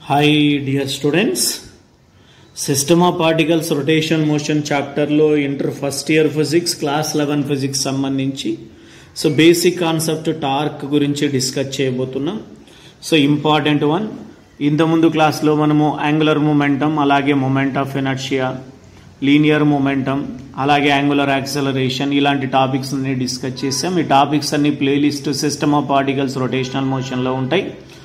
hi dear students system of particles rotation motion చాప్టర్లో inter first year physics class eleven physics సంబంధించి so basic concept torque గురించి discuss చేయబోతున్నాం so important one ఇంతకుముందు క్లాస్లో మనము angular momentum అలాగే moment of inertia linear momentum అలాగే angular acceleration ఇలాంటి టాపిక్స్ అన్ని డిస్కస్ చేసాం ఈ టాపిక్స్ అన్ని playlist system of particles rotational మోషన్లో ఉంటాయి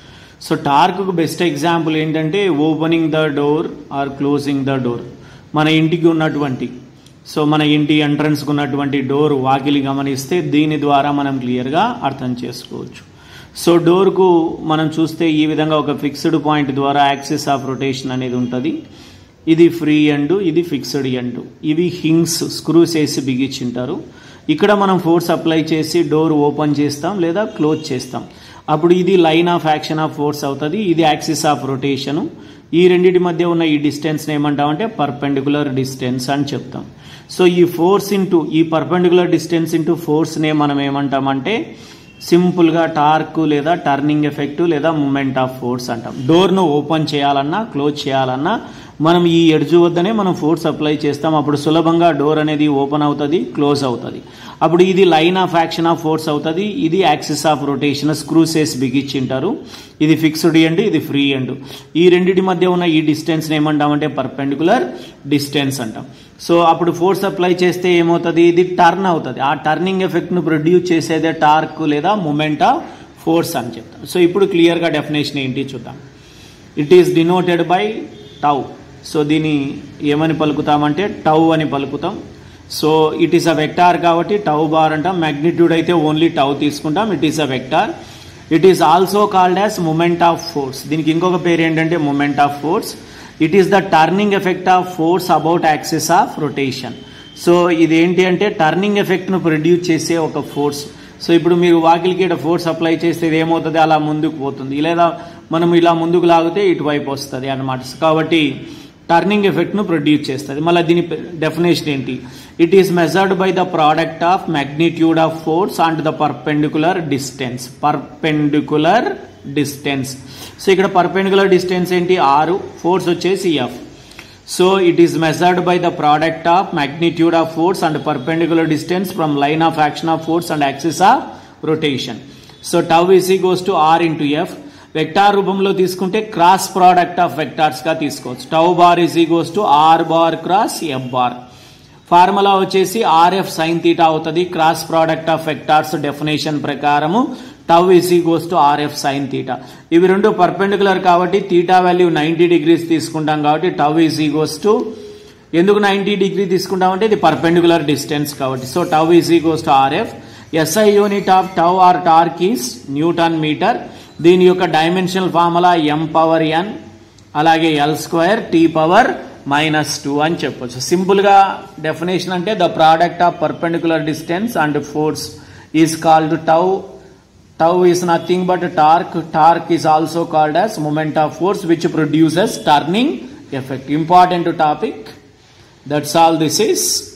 సో టార్క్కు బెస్ట్ ఎగ్జాంపుల్ ఏంటంటే opening the door or closing the door మన ఇంటికి ఉన్నటువంటి సో మన ఇంటి ఎంట్రన్స్కి ఉన్నటువంటి డోర్ వాకిలి గమనిస్తే దీని ద్వారా మనం క్లియర్గా అర్థం చేసుకోవచ్చు సో డోర్కు మనం చూస్తే ఈ విధంగా ఒక ఫిక్స్డ్ పాయింట్ ద్వారా యాక్సిస్ ఆఫ్ రొటేషన్ అనేది ఉంటుంది ఇది ఫ్రీ ఎండ్ ఇది ఫిక్స్డ్ ఎండ్ ఇవి హింగ్స్ స్క్రూస్ వేసి బిగించింటారు ఇక్కడ మనం ఫోర్స్ అప్లై చేసి డోర్ ఓపెన్ చేస్తాం లేదా క్లోజ్ చేస్తాం అప్పుడు ఇది line of action of force అవుతుంది ఇది యాక్సిస్ ఆఫ్ రొటేషన్ ఈ రెండింటి మధ్య ఉన్న ఈ డిస్టెన్స్ ఏమంటామంటే పర్పెండికులర్ డిస్టెన్స్ అని చెప్తాం సో ఈ ఫోర్స్ ఇంటూ ఈ పర్పెండికులర్ డిస్టెన్స్ ఇంటూ ఫోర్స్నే మనం ఏమంటామంటే సింపుల్గా టార్క్ లేదా టర్నింగ్ ఎఫెక్ట్ లేదా మూమెంట్ ఆఫ్ ఫోర్స్ అంటాం డోర్ను ఓపెన్ చేయాలన్నా క్లోజ్ చేయాలన్నా మనం ఈ ఎడ్జు వద్దనే మనం ఫోర్స్ అప్లై చేస్తాం అప్పుడు సులభంగా డోర్ అనేది ఓపెన్ అవుతుంది క్లోజ్ అవుతుంది అప్పుడు ఇది line of action of force అవుతుంది ఇది యాక్సిస్ ఆఫ్ రొటేషన్ స్క్రూసేస్ బిగించింటారు ఇది ఫిక్స్డ్ ఎండ్ ఇది ఫ్రీ ఎండ్ ఈ రెండింటి మధ్య ఉన్న ఈ డిస్టెన్స్ ఏమంటామంటే పర్పెండికులర్ డిస్టెన్స్ అంటాం సో అప్పుడు ఫోర్స్ అప్లై చేస్తే ఏమవుతుంది ఇది టర్న్ అవుతుంది ఆ టర్నింగ్ ఎఫెక్ట్ను ప్రొడ్యూస్ చేసేదే టార్క్ లేదా మూమెంట్ ఆఫ్ ఫోర్స్ అని చెప్తాం సో ఇప్పుడు క్లియర్గా డెఫినేషన్ ఏంటి చూద్దాం it is denoted by tau so దీన్ని ఏమని పలుకుతామంటే టౌ అని పలుకుతాం so it is a vector కాబట్టి టౌ బార్ అంటాం మ్యాగ్నిట్యూడ్ అయితే ఓన్లీ టౌ తీసుకుంటాం it is a vector it is also called as moment of force దీనికి ఇంకొక పేరు ఏంటంటే moment of force it is the turning effect of force about axis of rotation so ఇదేంటి అంటే turning ఎఫెక్ట్ను produce చేసే ఒక ఫోర్స్ సో ఇప్పుడు మీరు వాకిలికి ఇక్కడ ఫోర్స్ అప్లై చేస్తే ఇది ఏమవుతుంది అలా ముందుకు పోతుంది లేదా మనం ఇలా ముందుకు లాగితే ఇటువైపు వస్తుంది అనమాట కాబట్టి టర్నింగ్ ఎఫెక్ట్ను ప్రొడ్యూస్ చేస్తుంది మళ్ళీ దీని డెఫినేషన్ ఏంటి it is measured by the product of magnitude of force and the perpendicular distance perpendicular distance so ఇక్కడ పర్పెండికులర్ డిస్టెన్స్ ఏంటి ఆరు ఫోర్స్ వచ్చేసి F so it is measured by the product of magnitude of force and perpendicular distance from line of action of force and axis of rotation so tau is equals to R into F vector రూపంలో తీసుకుంటే cross product of vectors గా తీసుకోవచ్చు tau bar is equals to R bar cross F bar formula వచ్చేసి RF sine theta అవుతుంది cross product of vectors definition ప్రకారము tau is equals to RF sine theta ఇవి రెండు perpendicular కాబట్టి theta value ninety degrees తీసుకుంటాం కాబట్టి tau is equals to ఎందుకు ninety degree తీసుకుంటామంటే ఇది పర్పెండికులర్ డిస్టెన్స్ కాబట్టి so tau is equals to RF SI unit of tau or torque is newton metre దీని యొక్క dimensional formula M power N అలాగే L square T power minus two అని చెప్పొచ్చు సింపుల్గా డెఫినేషన్ అంటే the product of perpendicular distance and force is called tau tau is nothing but torque torque is also called as moment of force which produces turning effect important topic that's all this is